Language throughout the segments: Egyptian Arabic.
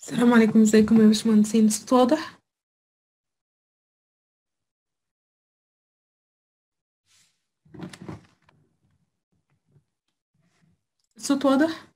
السلام عليكم ازيكم يا باشمهندسين الصوت واضح الصوت واضح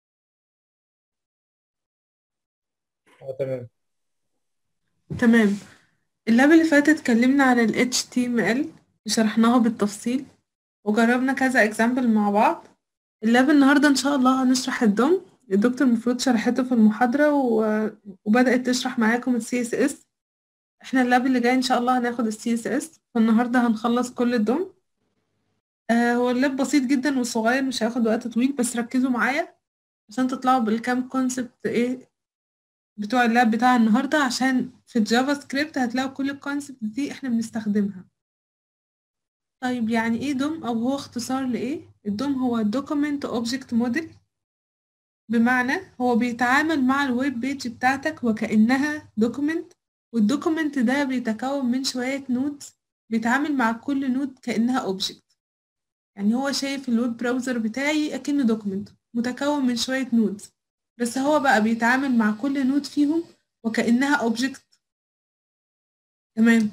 اه تمام تمام اللاب اللي فات اتكلمنا عن ال HTML وشرحناها بالتفصيل وجربنا كذا example مع بعض اللاب النهاردة إن شاء الله هنشرح الدوم الدكتور المفروض شرحته في المحاضرة و... وبدأت تشرح معاكم ال CSS احنا اللاب اللي جاي إن شاء الله هناخد ال CSS فالنهاردة هنخلص كل الدوم آه هو اللاب بسيط جدا وصغير مش هياخد وقت طويل بس ركزوا معايا عشان تطلعوا بالكام كونسبت ايه بتوع اللاب بتاع النهاردة عشان في الجافا سكريبت هتلاقوا كل الكونسبت دي احنا بنستخدمها طيب يعني ايه دوم او هو اختصار لايه الدوم هو document object model بمعنى هو بيتعامل مع الويب بيج بتاعتك وكأنها دوكيمنت والدوكيمنت ده بيتكون من شوية نودز بيتعامل مع كل نود كأنها اوبجكت يعني هو شايف الويب براوزر بتاعي أكنه دوكيمنت متكون من شوية نودز بس هو بقى بيتعامل مع كل نود فيهم وكأنها اوبجكت تمام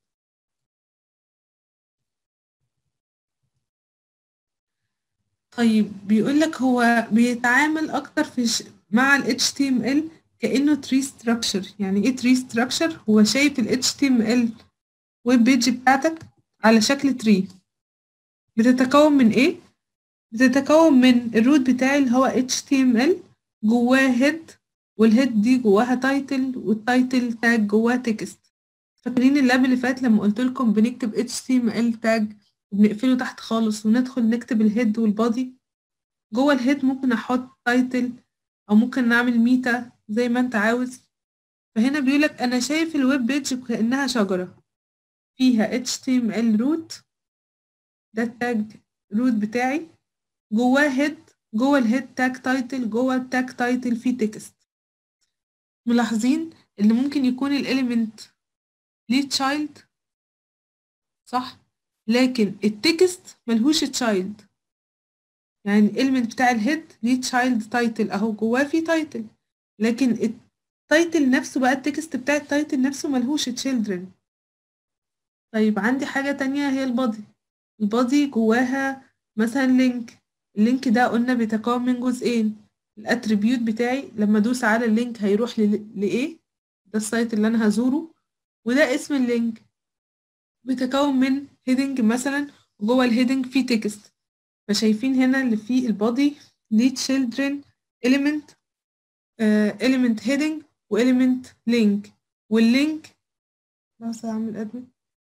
طيب بيقولك هو بيتعامل أكتر في ش... مع ال HTML كأنه tree structure يعني إيه tree structure هو شايف ال HTML web page بتاعتك على شكل tree بتتكون من إيه؟ بتتكون من الروت بتاعي اللي هو HTML جواه head والهيد دي جواها تايتل والتايتل تاج جواه تكست فاكرين اللاب اللي فات لما قلت لكم بنكتب HTML تاج وبنقفله تحت خالص وندخل نكتب الهيد والبادي جوه الهيد ممكن احط تايتل او ممكن نعمل ميتا زي ما انت عاوز فهنا بيقولك انا شايف الويب بيج كأنها شجرة فيها HTML root ده التاج روت بتاعي جواه هيد جوه الهيد تاج تايتل جوه التاج تايتل فيه تكست ملاحظين ان ممكن يكون الاليمنت ليه تشايلد صح لكن التكست ملهوش تشايلد يعني الاليمنت بتاع الهيد ليه تشايلد تايتل اهو جواه فيه تايتل لكن التايتل نفسه بقى التكست بتاع التايتل نفسه ملهوش تشيلدرن طيب عندي حاجة تانية هي البادي البادي جواها مثلا لينك اللينك ده قلنا بيتكون من جزئين الاتريبيوت بتاعي لما ادوس على اللينك هيروح لايه ده السايت اللي انا هزوره وده اسم اللينك بيتكون من هيدنج مثلا وجوه الهيدنج فيه تكست فشايفين هنا اللي فيه البادي ليه children element uh, element heading و element link واللينك بس اعمل ادمن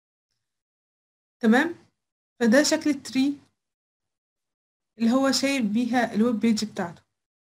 تمام فده شكل التري اللي هو شايف بيها الويب بيج بتاعته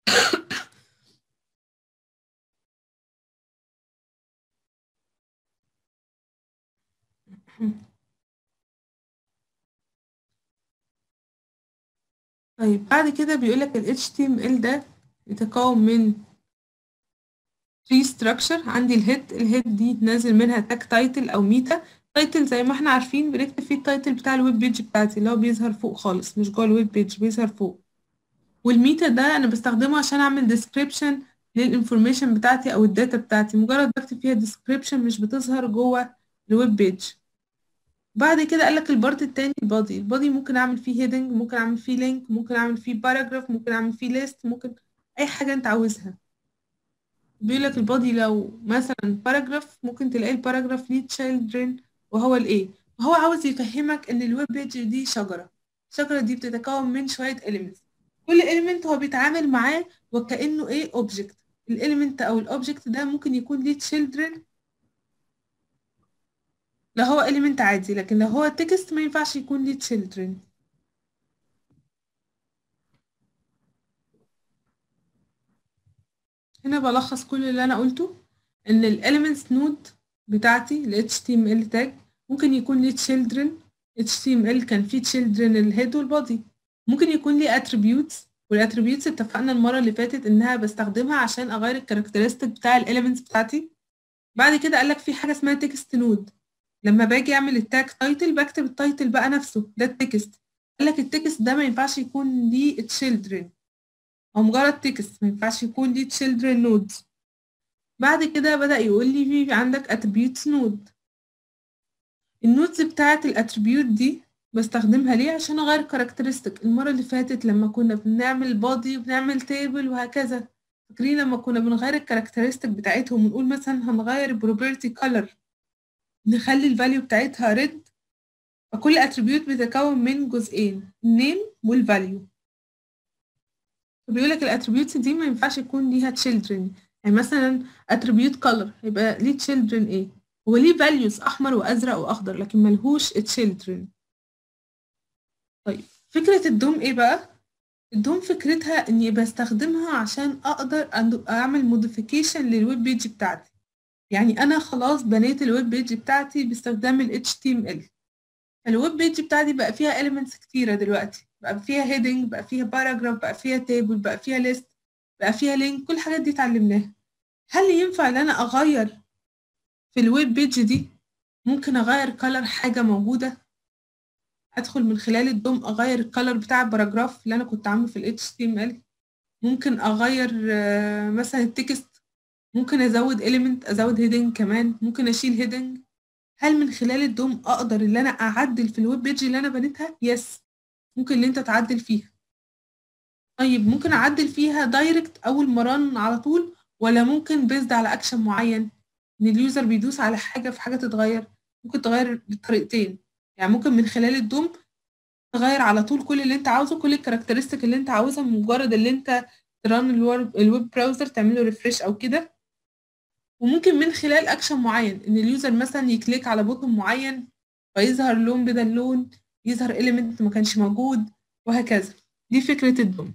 طيب بعد كده بيقولك ال HTML ده يتكون من tree structure عندي الهيد الهيد دي نازل منها تاج تايتل او ميتا تايتل زي ما احنا عارفين بنكتب فيه التايتل بتاع الويب بيج بتاعتي اللي هو بيظهر فوق خالص مش جوه الويب بيج بيظهر فوق والميتا ده انا بستخدمه عشان اعمل description للانفورميشن بتاعتي او الداتا بتاعتي مجرد بكتب فيها description مش بتظهر جوه الويب بيج بعد كده قالك البارت التاني البادي البادي ممكن اعمل فيه هيدنج ممكن اعمل فيه لينك ممكن اعمل فيه باراجراف ممكن اعمل فيه ليست ممكن اي حاجه انت عاوزها بيقولك البادي لو مثلا باراجراف ممكن تلاقي الباراجراف ليه تشيلدرن وهو الايه وهو عاوز يفهمك ان الويب بيج دي شجره الشجره دي بتتكون من شويه elements كل element هو بيتعامل معاه وكانه ايه object الاليمنت او الاوبجكت ده ممكن يكون ليه children لو هو element عادي لكن لو هو text ما ينفعش يكون ليه children هنا بلخص كل اللي انا قلته ان ال elements node بتاعتي ال HTML tag ممكن يكون ليه children HTML كان فيه children الهيد والبادي ممكن يكون ليه attributes والاتريبيوتس اتفقنا المرة اللي فاتت انها بستخدمها عشان اغير الكاركترستيك بتاع الاليمنتس بتاعتي بعد كده قالك في حاجة اسمها text node لما باجي اعمل التاج تايتل بكتب التايتل بقى نفسه ده التكست قالك التكست ده ما ينفعش يكون ليه children او مجرد تكست ما ينفعش يكون ليه children nodes بعد كده بدأ يقول لي في عندك attributes node النودز بتاعت الاتريبيوت دي بستخدمها ليه عشان اغير كاركترستيك المرة اللي فاتت لما كنا بنعمل بادي وبنعمل تيبل وهكذا فاكرين لما كنا بنغير الكاركترستيك بتاعتهم ونقول مثلا هنغير البروبرتي كولر نخلي الفاليو بتاعتها ريد فكل اتريبيوت بيتكون من جزئين النيم والفاليو فبيقولك الاتريبيوتس دي ما ينفعش يكون ليها children يعني مثلا attribute color يبقى ليه children ايه هو ليه values احمر وازرق واخضر لكن ملهوش children طيب فكرة الدوم ايه بقى الدوم فكرتها اني بستخدمها عشان اقدر اعمل موديفيكيشن للويب بيج بتاعتي يعني انا خلاص بنيت الويب بيج بتاعتي باستخدام ال HTML الويب بيج بتاعتي بقى فيها elements كتيرة دلوقتي بقى فيها heading بقى فيها paragraph بقى فيها table بقى فيها list بقى فيها link كل الحاجات دي اتعلمناها هل ينفع ان انا اغير في الويب بيج دي ممكن اغير color حاجة موجودة ادخل من خلال الدوم اغير الكالر بتاع الباراجراف اللي انا كنت عامله في ال HTML ممكن اغير مثلا التكست ممكن ازود element ازود heading كمان ممكن اشيل heading هل من خلال الدوم اقدر ان انا اعدل في الويب بيج اللي انا بنيتها يس ممكن ان انت تعدل فيها طيب ممكن اعدل فيها دايركت اول ما رن على طول ولا ممكن بيزد على اكشن معين ان اليوزر بيدوس على حاجه في حاجه تتغير ممكن تغير بالطريقتين يعني ممكن من خلال الدوم تغير على طول كل اللي انت عاوزه كل الكاركترستيك اللي انت عاوزها مجرد اللي انت ترن الويب براوزر تعمله ريفرش او كده وممكن من خلال اكشن معين ان اليوزر مثلا يكليك على بوتن معين فيظهر لون بدل لون يظهر element ما كانش موجود وهكذا دي فكرة الدوم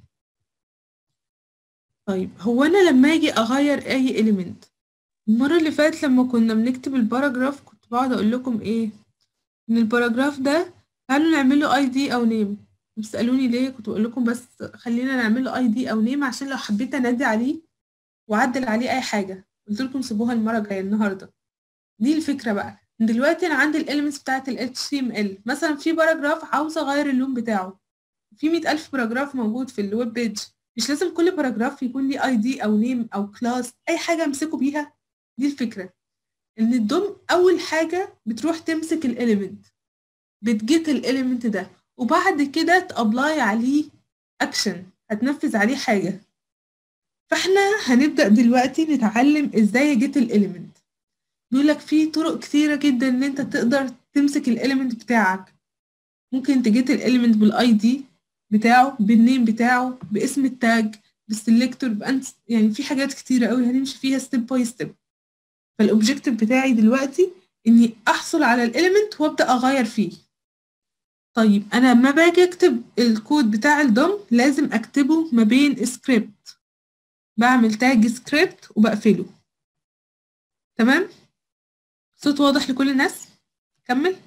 طيب هو انا لما اجي اغير اي element المرة اللي فاتت لما كنا بنكتب الباراجراف كنت بقعد اقول لكم ايه ان الباراجراف ده تعالوا نعمل له اي دي او نيم بتسالوني ليه كنت بقول لكم بس خلينا نعمل له اي دي او نيم عشان لو حبيت انادي عليه واعدل عليه اي حاجه قلت لكم سيبوها المره الجايه النهارده دي الفكره بقى دلوقتي انا عندي الاليمنتس بتاعت ال HTML مثلا في باراجراف عاوزه اغير اللون بتاعه في مئة ألف باراجراف موجود في الويب بيج مش لازم كل باراجراف يكون ليه اي دي او نيم او كلاس اي حاجه امسكه بيها دي الفكره ان الدوم اول حاجه بتروح تمسك الاليمنت بتجيت الاليمنت ده وبعد كده تابلاي عليه اكشن هتنفذ عليه حاجه فاحنا هنبدا دلوقتي نتعلم ازاي جيت الاليمنت بيقول لك في طرق كتيره جدا ان انت تقدر تمسك الاليمنت بتاعك ممكن تجيت الاليمنت بالاي دي بتاعه بالنيم بتاعه باسم التاج بالسلكتور بأنت يعني في حاجات كتيره قوي هنمشي فيها ستيب باي ستيب فالاوبجيكتيف بتاعي دلوقتي اني احصل على الاليمنت وابدا اغير فيه طيب انا لما باجي اكتب الكود بتاع الدوم لازم اكتبه ما بين سكريبت بعمل تاج سكريبت وبقفله تمام صوت واضح لكل الناس كمل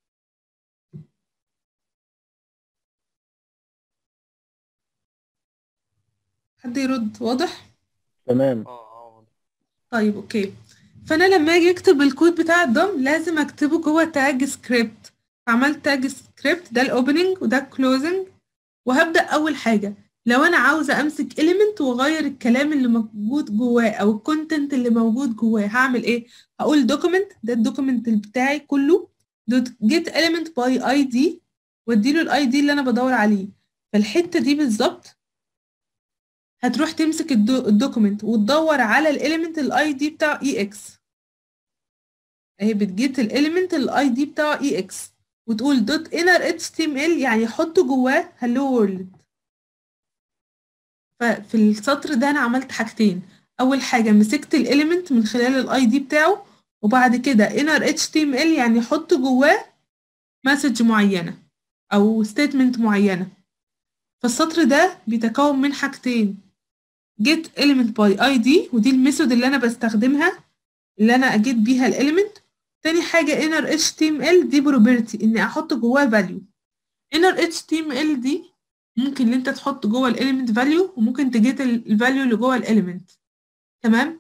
حد يرد واضح تمام طيب اوكي فانا لما اجي اكتب الكود بتاع الدوم لازم اكتبه جوه تاج سكريبت عملت تاج سكريبت ده الاوبننج وده الكلوزنج وهبدا اول حاجه لو انا عاوزه امسك element واغير الكلام اللي موجود جواه او الكونتنت اللي موجود جواه هعمل ايه هقول document ده الدوكيمنت بتاعي كله get element by id واديله الاي دي اللي انا بدور عليه فالحته دي بالظبط هتروح تمسك الدوكيمنت وتدور على الاليمنت الاي دي بتاع اي اكس اهي بتجيت الاليمنت الاي دي بتاع اي اكس وتقول دوت انر اتش تي ام ال يعني حط جواه هلو وورلد ففي السطر ده انا عملت حاجتين اول حاجه مسكت الاليمنت من خلال الاي دي بتاعه وبعد كده انر اتش تي ام ال يعني حط جواه مسج معينه او ستيتمنت معينه فالسطر ده بيتكون من حاجتين get element by id ودي الميثود اللي انا بستخدمها اللي انا اجيت بيها الاليمنت تاني حاجة inner html دي property اني احط جواه value inner html دي ممكن ان انت تحط جوه الاليمنت value وممكن تجيت الفاليو اللي جوه الاليمنت تمام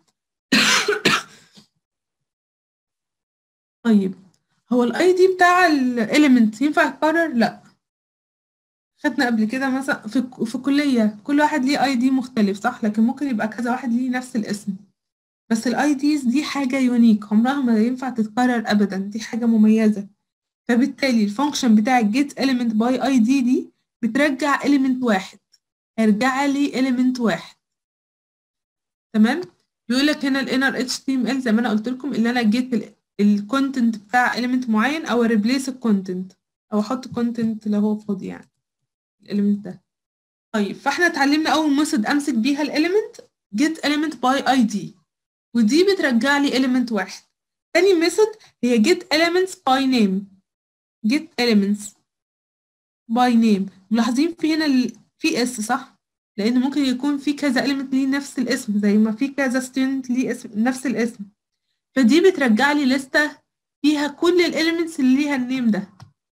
طيب هو الاي دي بتاع الاليمنت ينفع يتكرر لا خدنا قبل كده مثلا في في الكلية كل واحد ليه اي دي مختلف صح لكن ممكن يبقى كذا واحد ليه نفس الاسم بس الاي ديز دي حاجة يونيك عمرها ما ينفع تتكرر ابدا دي حاجة مميزة فبالتالي الفانكشن بتاع get element by id دي بترجع element واحد هيرجع لي element واحد تمام بيقول لك هنا الانر html زي ما انا قلت لكم اللي انا جيت الكونتنت بتاع element معين او replace الكونتنت او احط كونتنت لو هو فاضي يعني الاليمنت ده طيب فاحنا اتعلمنا اول ميثود امسك بيها الاليمنت get element by id ودي بترجع لي element واحد تاني ميثود هي get elements by name get elements by name ملاحظين في هنا ال... في اس صح لان ممكن يكون في كذا element ليه نفس الاسم زي ما في كذا student ليه اسم نفس الاسم فدي بترجع لي لستة فيها كل الاليمنتس اللي ليها النيم ده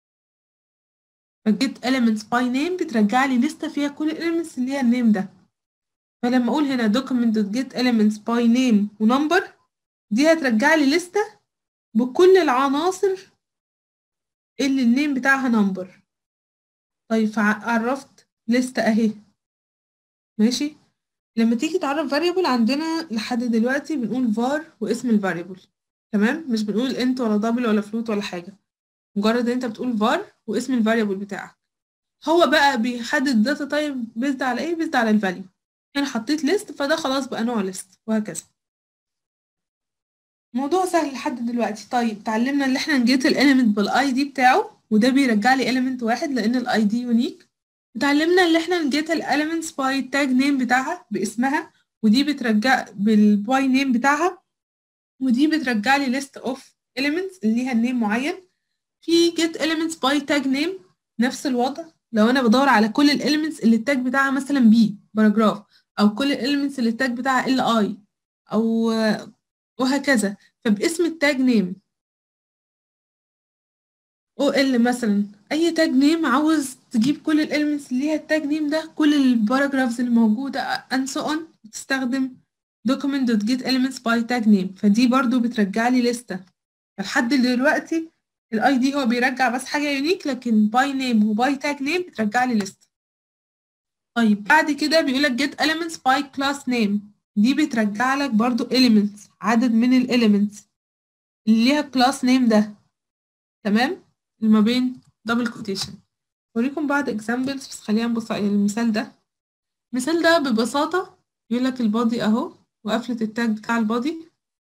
فجيت elements by name بترجع لي لستة فيها كل الاليمنتس اللي ليها النيم ده فلما اقول هنا document get elements by name ونمبر دي هترجع لي لستة بكل العناصر اللي النيم بتاعها نمبر طيب فعرفت لستة اهي ماشي لما تيجي تعرف variable عندنا لحد دلوقتي بنقول var واسم الفاريبل تمام مش بنقول int ولا double ولا float ولا حاجة مجرد ان انت بتقول var واسم الفاريبل بتاعك هو بقى بيحدد داتا تايب بيزد على ايه بيزد على الفاليو هنا حطيت list فده خلاص بقى نوع list وهكذا موضوع سهل لحد دلوقتي طيب اتعلمنا ان احنا نجيت الاليمنت بالاي دي بتاعه وده بيرجع لي element واحد لان الاي دي يونيك اتعلمنا ان احنا نجيت الاليمنتس باي تاج نيم بتاعها باسمها ودي بترجع بالباي نيم بتاعها ودي بترجع لي list of elements اللي ليها النيم معين في get elements by tag name نفس الوضع لو انا بدور على كل الاليمنتس اللي التاج بتاعها مثلا بي باراجراف او كل الاليمنتس اللي التاج بتاعها ال اي او وهكذا فباسم التاج نيم او ال مثلا اي تاج نيم عاوز تجيب كل الاليمنتس اللي ليها التاج نيم ده كل الباراجرافز اللي موجوده and so on بتستخدم document.get elements by tag name فدي برضو بترجع لي لستة فلحد دلوقتي الاي دي هو بيرجع بس حاجة يونيك لكن باي نيم وباي تاج نيم بترجع لي لستة طيب بعد كده بيقول لك get elements by class name دي بترجع لك برضو elements عدد من الاليمنتس اللي ليها class name ده تمام اللي ما بين double quotation اوريكم بعض examples بس خلينا نبص على المثال ده المثال ده ببساطة يقول لك البادي اهو وقفلة التاج بتاع البادي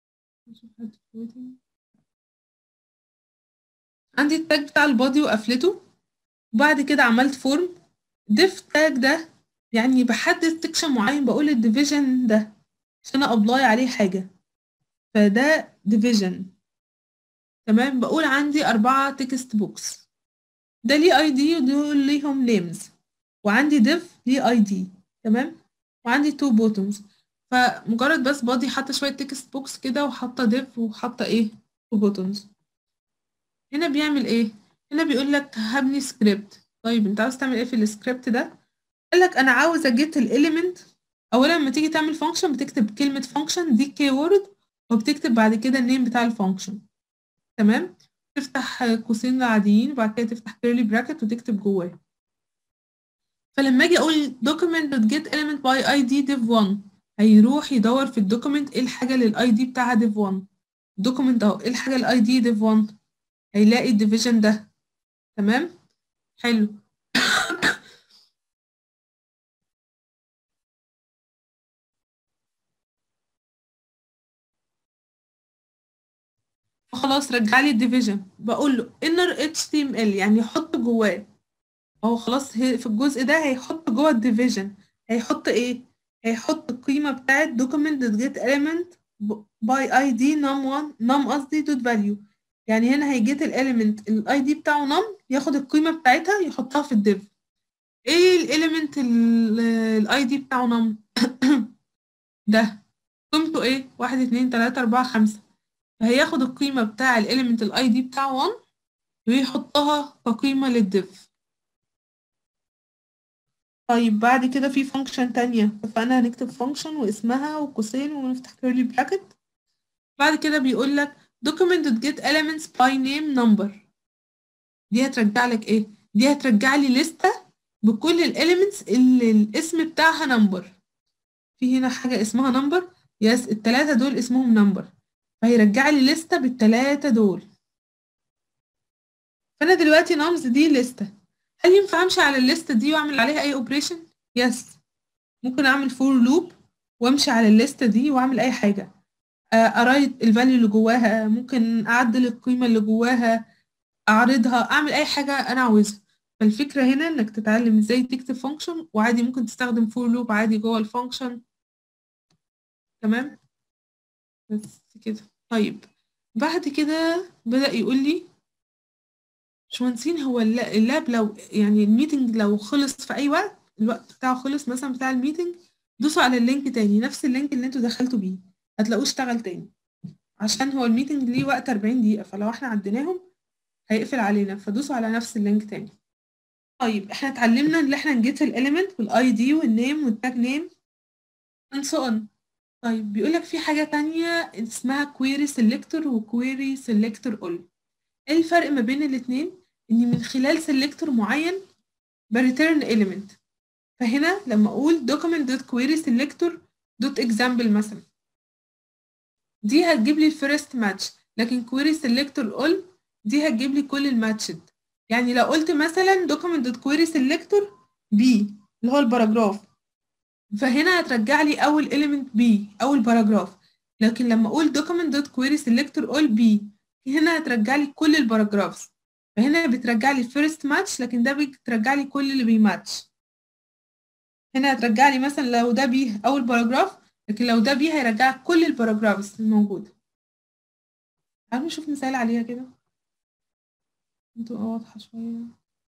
عندي التاج بتاع البادي وقفلته وبعد كده عملت فورم diff تاج ده يعني بحدد سكشن معين بقول الديفيجن ده عشان ابلاي عليه حاجة فده division تمام بقول عندي أربعة تكست بوكس ده ليه اي دي ودول ليهم نيمز وعندي div ليه اي دي تمام وعندي تو بوتومز فمجرد بس بادي حاطه شويه تكست بوكس كده وحاطه div وحاطه ايه تو بوتومز هنا بيعمل ايه هنا بيقول لك هبني سكريبت طيب انت عاوز تعمل ايه في السكريبت ده قال لك انا عاوز اجيت الاليمنت اولا لما تيجي تعمل فانكشن بتكتب كلمه فانكشن دي كي وورد وبتكتب بعد كده النيم بتاع الفانكشن تمام تفتح قوسين عاديين وبعد كده تفتح كيرلي براكت وتكتب جواه فلما اجي اقول document.get element by id div1 هيروح يدور في الدوكيمنت ايه الحاجه اللي الاي دي بتاعها div1 الدوكيمنت اهو ايه الحاجه الاي دي div1 هيلاقي الديفيجن ده تمام حلو خلاص رجع لي الديفيجن بقول له inner html يعني حط جواه هو خلاص في الجزء ده هيحط جوه الديفيجن هيحط ايه هيحط القيمه بتاعه document get element by id num1 num قصدي dot value يعني هنا هيجيت الاليمنت الاي دي بتاعه نم ياخد القيمه بتاعتها يحطها في الديف ايه الاليمنت الاي دي بتاعه نم ده قيمته ايه واحد اتنين تلاتة اربعة خمسة فهياخد القيمة بتاع الاليمنت الاي دي بتاعه 1 ويحطها كقيمة للديف طيب بعد كده في فانكشن تانية فانا هنكتب فانكشن واسمها وقوسين ونفتح كيرلي براكت بعد كده بيقول لك document.get elements by name number دي هترجع لك ايه دي هترجع لي لستة بكل الاليمنتس اللي الاسم بتاعها نمبر في هنا حاجة اسمها نمبر يس التلاتة دول اسمهم نمبر فهيرجع لي لستة بالتلاتة دول فانا دلوقتي نمز دي لستة هل ينفع امشي على الليستة دي واعمل عليها اي اوبريشن يس ممكن اعمل فور لوب وامشي على الليستة دي واعمل اي حاجة ارايت الفاليو اللي جواها ممكن اعدل القيمة اللي جواها اعرضها اعمل اي حاجة انا عاوزها فالفكرة هنا انك تتعلم ازاي تكتب فانكشن وعادي ممكن تستخدم فور لوب عادي جوه الفانكشن تمام بس كده طيب بعد كده بدأ يقول لي باشمهندسين هو اللاب لو يعني الميتنج لو خلص في اي وقت الوقت بتاعه خلص مثلا بتاع الميتنج دوسوا على اللينك تاني نفس اللينك اللي انتوا دخلتوا بيه هتلاقوه اشتغل تاني عشان هو الميتنج ليه وقت 40 دقيقة فلو احنا عديناهم هيقفل علينا فدوسوا على نفس اللينك تاني طيب احنا اتعلمنا ان احنا نجيت الاليمنت والاي دي والنيم والتاج نيم and so on طيب بيقولك في حاجة تانية اسمها query selector و query selector all ايه الفرق ما بين الاتنين اني من خلال selector معين بريتيرن element فهنا لما اقول document.query selector dot example مثلا دي هتجيب لي الفيرست ماتش لكن query selector all دي هتجيب لي كل الماتشد يعني لو قلت مثلا document.query selector b اللي هو الباراجراف فهنا هترجع لي اول element b اول باراجراف لكن لما اقول document.query selector all b هنا هترجع لي كل الباراجرافز فهنا بترجع لي first match لكن ده بترجع لي كل اللي بيماتش هنا هترجع لي مثلا لو ده b اول باراجراف لكن لو ده b هيرجع كل الباراجرافز الموجوده تعالوا نشوف مثال عليها كده تبقى واضحه شويه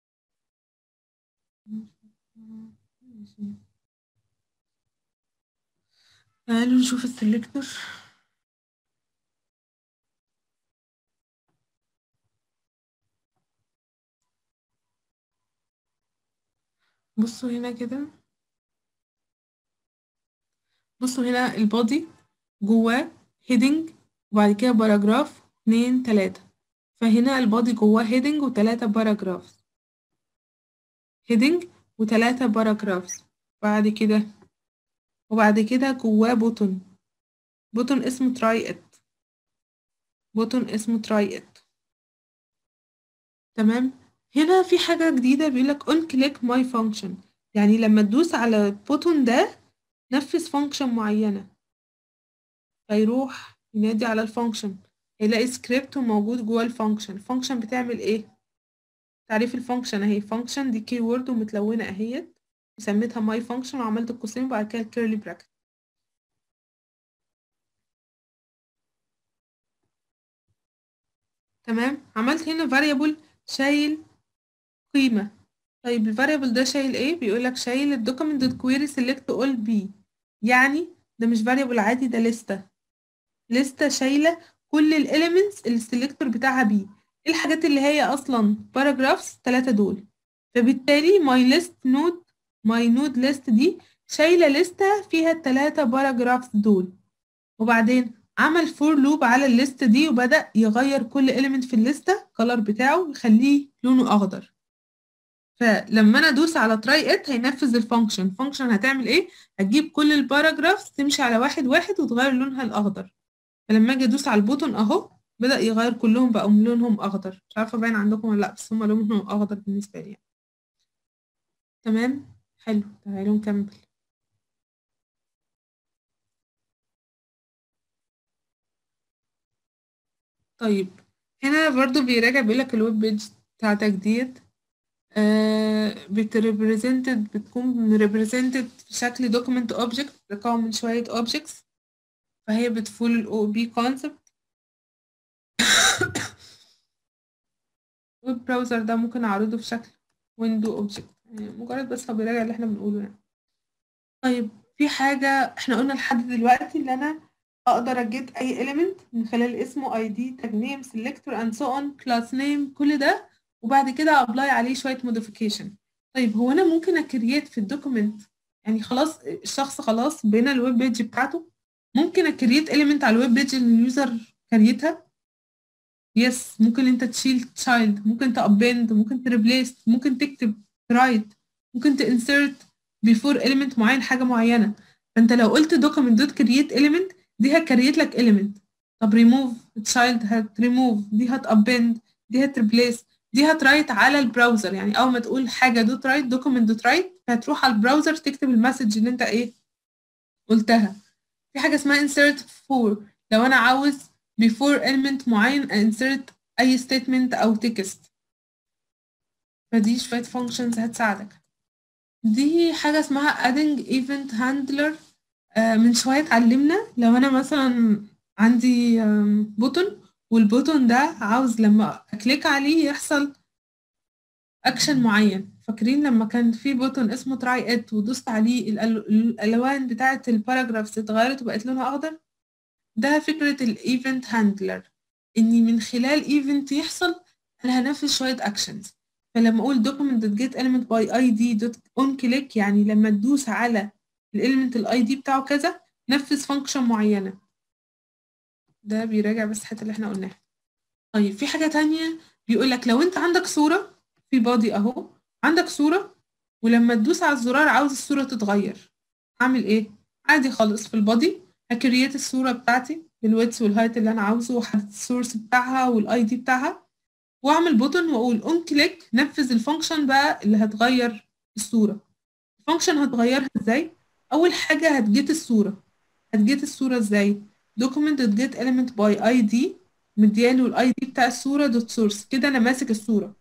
تعالوا نشوف السلكتور بصوا هنا كده بصوا هنا البادي جواه هيدنج وبعد كده باراجراف اتنين تلاتة فهنا البادي جواه هيدنج وتلاتة باراجراف هيدنج وتلاتة باراجراف بعد كده وبعد كده جواه بوتون بوتون اسمه تراي ات بوتون اسمه تراي ات تمام هنا في حاجة جديدة بيقولك on click my function يعني لما تدوس على البوتون ده نفذ فانكشن معينة فيروح ينادي على الفانكشن هيلاقي سكريبت موجود جوه الفانكشن الفانكشن بتعمل ايه تعريف الفانكشن اهي فانكشن دي كي وورد ومتلونة اهيت وسميتها my function وعملت القوسين وبعد كده الكيرلي براكت تمام عملت هنا variable شايل قيمة طيب الفاريبل ده شايل ايه بيقولك شايل الدوكيمنت دوت كويري سيلكت اول بي يعني ده مش فاريبل عادي ده لستة لستة شايلة كل الاليمنتس اللي السيلكتور بتاعها بي ايه الحاجات اللي هي اصلا باراجرافز ثلاثة دول فبالتالي my list node my node list دي شايلة لستة فيها التلاتة باراجرافز دول وبعدين عمل فور لوب على الليست دي وبدأ يغير كل element في الليستة color بتاعه ويخليه لونه أخضر فلما أنا أدوس على try it هينفذ الفانكشن الفانكشن هتعمل إيه؟ هتجيب كل الباراجرافز تمشي على واحد واحد وتغير لونها الأخضر فلما أجي أدوس على البوتون أهو بدأ يغير كلهم بقوا لونهم أخضر مش عارفة باين عندكم ولا لأ بس هما لونهم أخضر بالنسبة لي يعني. تمام حلو تعالوا نكمل طيب هنا برضو بيراجع بيقولك الويب بيج بتاعتك ديت آه بتريبريزنتد بتكون ريبريزنتد في شكل دوكيمنت اوبجكت تكون من شوية اوبجكتس فهي بتفول الاو بي كونسبت ويب براوزر ده ممكن اعرضه في شكل ويندو اوبجكت يعني مجرد بس هو بيراجع اللي احنا بنقوله يعني طيب في حاجة احنا قلنا لحد دلوقتي اللي انا اقدر اجيت اي element من خلال اسمه id tag name selector and so on class name كل ده وبعد كده ابلاي عليه شوية modification طيب هو انا ممكن اكريت في الدوكيمنت يعني خلاص الشخص خلاص بين الويب بيج بتاعته ممكن اكريت element على الويب بيج اللي اليوزر كريتها يس ممكن انت تشيل child ممكن تابند ممكن تريبليس ممكن تكتب رايت ممكن تانسرت before element معين حاجة معينة فانت لو قلت document dot create element دي هتكريت لك element طب remove child هت remove دي هت append دي هت replace دي هترايت على البراوزر يعني اول ما تقول حاجه دوت رايت دوكيمنت دوت رايت فهتروح على البراوزر تكتب المسج اللي انت ايه قلتها في حاجه اسمها insert for لو انا عاوز before element معين insert اي statement او text فدي شويه functions هتساعدك دي حاجه اسمها adding event handler آه من شويه اتعلمنا لو انا مثلا عندي بوتون والبوتون ده عاوز لما اكليك عليه يحصل اكشن معين فاكرين لما كان في بوتون اسمه تراي ات ودوست عليه الالوان بتاعه الباراجرافز اتغيرت وبقت لونها اخضر ده فكره الايفنت هاندلر اني من خلال ايفنت يحصل انا هنفذ شويه اكشنز فلما اقول document get element by id dot on click يعني لما تدوس على الاليمنت الاي دي بتاعه كذا نفذ فانكشن معينه ده بيراجع بس الحته اللي احنا قلناها طيب في حاجه تانية بيقول لك لو انت عندك صوره في بادي اهو عندك صوره ولما تدوس على الزرار عاوز الصوره تتغير اعمل ايه عادي خالص في البادي هكريت الصوره بتاعتي بالويدث والهايت اللي انا عاوزه واحدد السورس بتاعها والاي دي بتاعها واعمل بوتون واقول اون كليك نفذ الفانكشن بقى اللي هتغير الصوره الفانكشن هتغيرها ازاي اول حاجه هتجيت الصوره هتجيت الصوره ازاي document get element by id مدياله الاي دي بتاع الصوره دوت سورس كده انا ماسك الصوره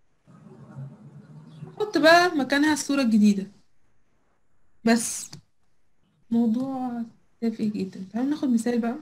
احط بقى مكانها الصوره الجديده بس موضوع تافه جدا تعالوا ناخد مثال بقى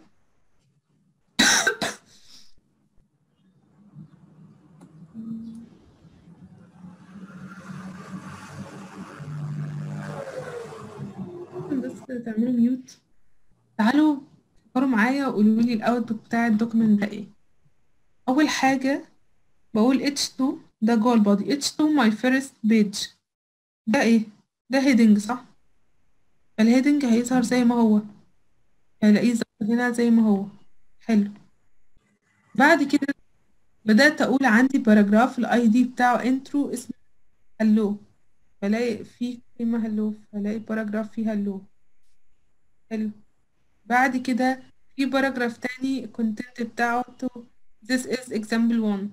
بس تعملوا ميوت تعالوا فكروا معايا وقولوا لي الاوتبوت بتاع الدوكيمنت ده ايه اول حاجه بقول h2 ده جوه البادي h2 my first page ده ايه ده heading صح فالهيدنج هيظهر زي ما هو هلاقيه ظهر هنا زي ما هو حلو بعد كده بدأت أقول عندي باراجراف الاي دي بتاعه انترو اسمه هلو فلاقي فيه كلمة هلو فلاقي باراجراف فيه هلو حلو بعد كده في باراجراف تاني الكونتنت بتاعه this is example one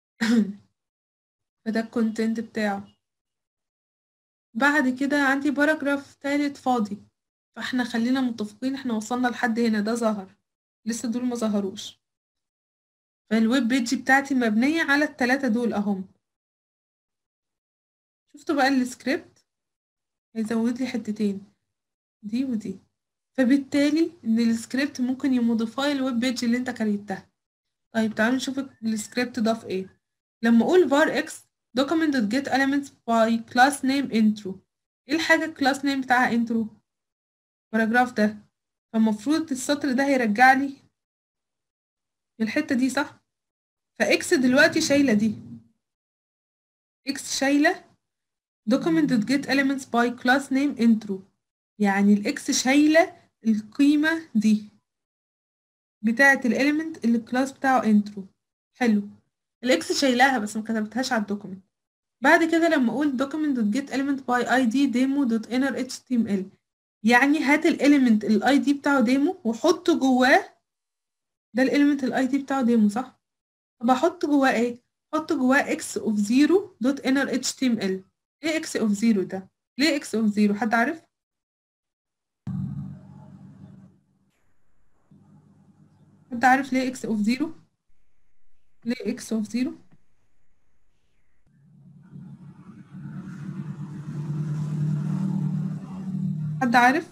فده الكونتنت بتاعه بعد كده عندي باراجراف تالت فاضي فاحنا خلينا متفقين احنا وصلنا لحد هنا ده ظهر لسه دول ما ظهروش فالويب بيج بتاعتي مبنية على التلاتة دول اهم شفتوا بقى السكريبت هيزود لي حتتين دي ودي فبالتالي ان السكريبت ممكن يموديفاي الويب بيج اللي انت كريتها طيب تعالوا نشوف السكريبت ضاف ايه لما اقول var x document get elements by class name intro ايه الحاجة الكلاس نيم بتاعها intro باراجراف ده فالمفروض السطر ده هيرجع لي الحتة دي صح فاكس دلوقتي شايلة دي اكس شايلة document get elements by class name intro يعني الاكس شايلة القيمة دي بتاعة الاليمنت اللي الكلاس بتاعه intro حلو الاكس شايلاها بس ما كتبتهاش على الدوكيمنت بعد كده لما اقول document get element by id demo dot inner html يعني هات الاليمنت الاي دي بتاعه ديمو وحطه جواه ده الاليمنت الاي دي بتاعه ديمو صح طب احط جواه ايه احط جواه x of 0 dot inner html ايه x of 0 ده ليه x of 0 حد عارف حد عارف ليه x of 0 ليه x of 0 حد عارف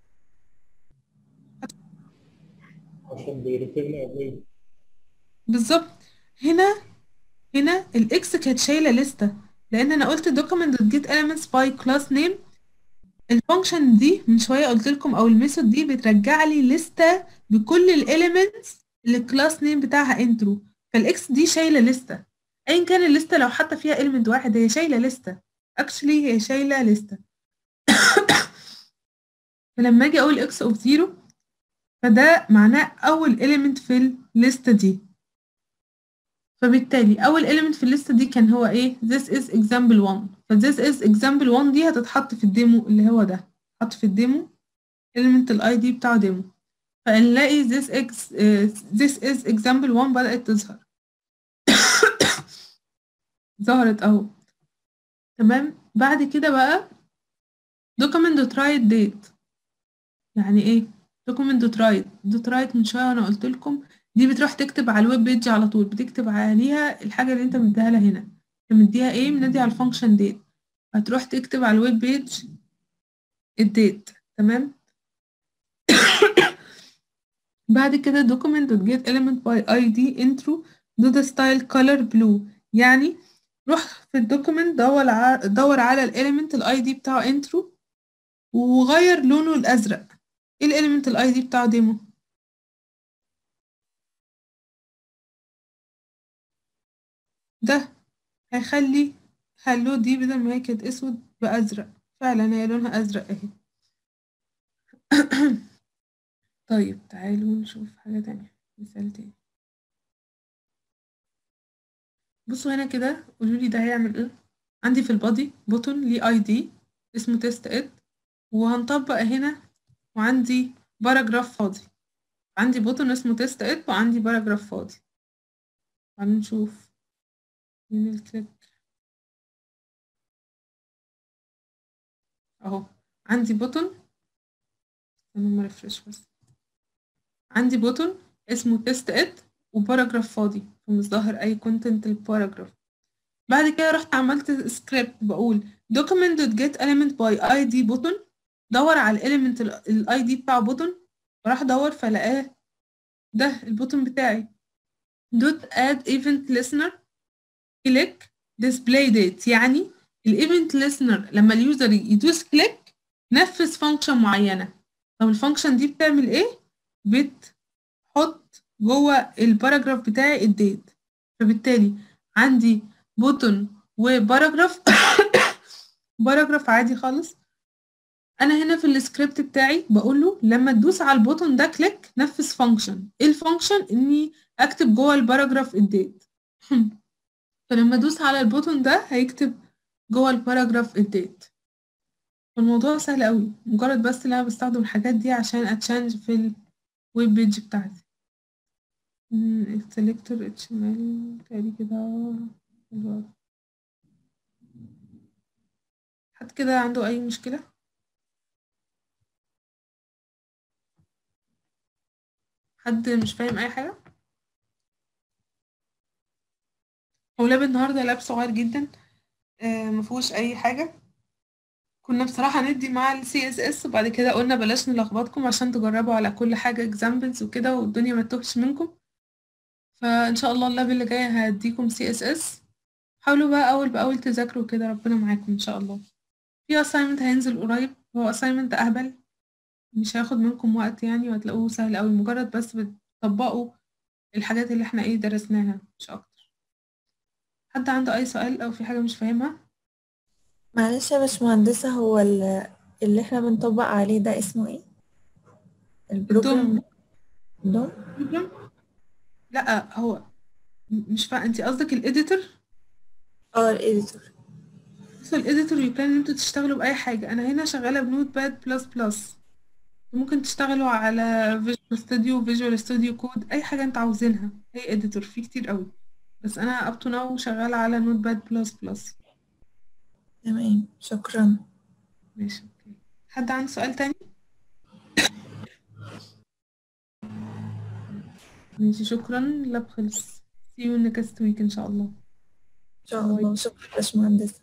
عشان بيرترن ابوي بالظبط هنا هنا الاكس كانت شايله لسته لان انا قلت document get elements by class name الفانكشن دي من شويه قلت لكم او الميثود دي بترجع لي لسته بكل الاليمنتس اللي الكلاس نيم بتاعها انترو فالاكس دي شايله لسته ايا كان الليسته لو حتى فيها element واحد هي شايله لسته اكشلي هي شايله لسته فلما اجي اقول اكس اوف زيرو فده معناه اول element في الليسته دي فبالتالي اول element في الليسته دي كان هو ايه this is example 1 ف this is example 1 دي هتتحط في الديمو اللي هو ده حط في الديمو element الاي دي بتاعه ديمو فنلاقي this, ex, uh, this is example 1 بدأت تظهر ظهرت اهو تمام بعد كده بقى document dot write date يعني ايه document dot write dot write من شويه وانا قلت لكم دي بتروح تكتب على الويب بيج على طول بتكتب عليها الحاجه اللي انت مديها لها هنا انت مديها ايه منادي على الفانكشن ديت هتروح تكتب على الويب بيج الديت تمام بعد كده document dot get element by id intro do the style color blue يعني روح في الدوكيمنت دور ع... دور على الاليمنت الاي دي بتاعه انترو وغير لونه الازرق ايه الاليمنت الاي دي بتاعه ديمو ده هيخلي هلو دي بدل ما هي كانت اسود بازرق فعلا هي لونها ازرق اهي طيب تعالوا نشوف حاجة تانية مثال تاني بصوا هنا كده قولوا لي ده هيعمل ايه عندي في البادي بوتون ليه اي دي اسمه تيست اد وهنطبق هنا وعندي باراجراف فاضي عندي بوتون اسمه تيست اد وعندي باراجراف فاضي تعالوا نشوف من الكليك اهو عندي بوتون انا ريفرش بس عندي بوتون اسمه تيست اد وباراجراف فاضي فمش ظاهر اي كونتنت للباراجراف بعد كده رحت عملت سكريبت بقول document get element by id button دور على الاليمنت الاي دي بتاع بوتون وراح ادور فلقاه ده البوتون بتاعي دوت add event listener click display date يعني الايفنت listener لما اليوزر يدوس كليك نفذ فانكشن معينة طب الفانكشن دي بتعمل ايه بتحط جوه الباراجراف بتاعي الديت فبالتالي عندي بوتون وباراجراف باراجراف عادي خالص انا هنا في السكريبت بتاعي بقول له لما تدوس على البوتون ده كليك نفذ فانكشن ايه الفانكشن اني اكتب جوه الباراجراف الديت فلما ادوس على البوتون ده هيكتب جوه الباراجراف الديت الموضوع سهل قوي مجرد بس ان انا بستخدم الحاجات دي عشان اتشانج في الويب بيج بتاعتي السلكتور اتش ام ال تاني كده حد كده عنده اي مشكلة حد مش فاهم اي حاجة هو لاب النهارده لاب صغير جدا آه مفهوش اي حاجة كنا بصراحة ندي مع ال CSS وبعد كده قلنا بلاش نلخبطكم عشان تجربوا على كل حاجة examples وكده والدنيا ما تتوهش منكم فإن شاء الله اللاب اللي جاي هديكم CSS حاولوا بقى أول بأول تذاكروا كده ربنا معاكم إن شاء الله في assignment هينزل قريب هو assignment أهبل مش هياخد منكم وقت يعني وهتلاقوه سهل أوي مجرد بس بتطبقوا الحاجات اللي احنا ايه درسناها مش أكتر حد عنده أي سؤال أو في حاجة مش فاهمها معلش يا باشمهندسة هو ال- اللي احنا بنطبق عليه ده اسمه ايه؟ البروجرام دوم بروجرام لا هو م- مش فاهم انت قصدك الايديتور اه الإديتور بس الايديتور يبان ان انتوا تشتغلوا باي حاجه انا هنا شغاله بنوت باد بلس بلس ممكن تشتغلوا على فيجوال ستوديو فيجوال ستوديو كود اي حاجه انت عاوزينها هي اديتور في كتير قوي بس انا اب تو ناو شغاله على نوت باد بلس بلس تمام شكرا ماشي اوكي حد عنده سؤال تاني ماشي شكرا لاب خلص see you next week ان شاء الله إن شاء الله شكرا يا باشمهندسة